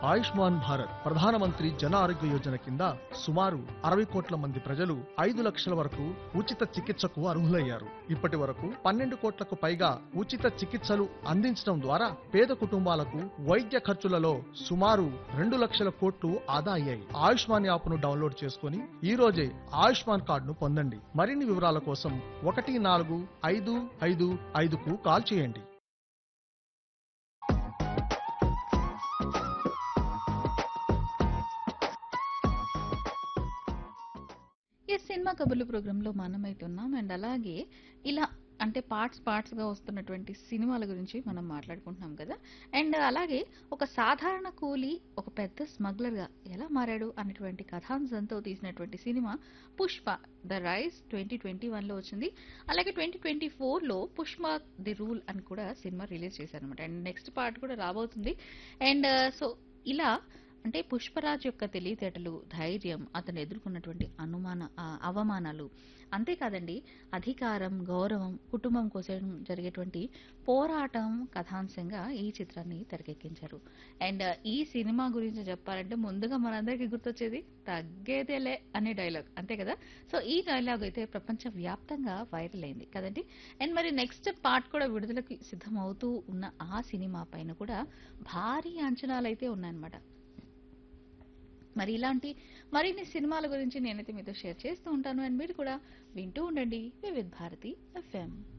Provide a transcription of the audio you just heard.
ఆయుష్మాన్ భారత్ ప్రధానమంత్రి జన ఆరోగ్య యోజన కింద సుమారు అరవై కోట్ల మంది ప్రజలు ఐదు లక్షల వరకు ఉచిత చికిత్సకు అర్హులయ్యారు ఇప్పటి వరకు పన్నెండు కోట్లకు పైగా ఉచిత చికిత్సలు అందించడం ద్వారా పేద కుటుంబాలకు వైద్య ఖర్చులలో సుమారు రెండు లక్షల కోట్లు ఆదా అయ్యాయి ఆయుష్మాన్ యాప్ ను డౌన్లోడ్ చేసుకుని ఈ రోజే ఆయుష్మాన్ కార్డును పొందండి మరిన్ని వివరాల కోసం ఒకటి నాలుగు ఐదు ఐదు ఐదుకు కాల్ చేయండి ఈ సినిమా కబుర్లు ప్రోగ్రాంలో మనమైతే ఉన్నాం అండ్ అలాగే ఇలా అంటే పార్ట్స్ పార్ట్స్గా వస్తున్నటువంటి సినిమాల గురించి మనం మాట్లాడుకుంటున్నాం కదా అండ్ అలాగే ఒక సాధారణ కూలీ ఒక పెద్ద స్మగ్లర్గా ఎలా మారాడు అనేటువంటి కథాంశంతో తీసినటువంటి cinema Pushpa the rise twenty twenty వన్లో వచ్చింది అలాగే ట్వంటీ ట్వంటీ ఫోర్లో పుష్ప ది రూల్ అని కూడా సినిమా రిలీజ్ చేశారనమాట అండ్ నెక్స్ట్ పార్ట్ కూడా రాబోతుంది అండ్ సో ఇలా అంటే పుష్పరాజ్ యొక్క తెలివితేటలు ధైర్యం అతను ఎదుర్కొన్నటువంటి అనుమాన ఆ, అవమానాలు అంతేకాదండి అధికారం గౌరవం కుటుంబం కోసం జరిగేటువంటి పోరాటం కథాంశంగా ఈ చిత్రాన్ని తెరకెక్కించారు అండ్ ఈ సినిమా గురించి చెప్పాలంటే ముందుగా మనందరికీ గుర్తొచ్చేది తగ్గేదేలే అనే డైలాగ్ అంతే కదా సో ఈ డైలాగ్ అయితే ప్రపంచ వ్యాప్తంగా వైరల్ అయింది కదండి అండ్ మరి నెక్స్ట్ పార్ట్ కూడా విడుదలకి సిద్ధమవుతూ ఉన్న ఆ సినిమా పైన కూడా భారీ అంచనాలు అయితే ఉన్నాయన్నమాట మరి ఇలాంటి మరిన్ని సినిమాల గురించి నేనైతే మీతో షేర్ చేస్తూ ఉంటాను అండ్ మీరు కూడా వింటూ ఉండండి వివిధ్ భారతి ఎఫ్ఎం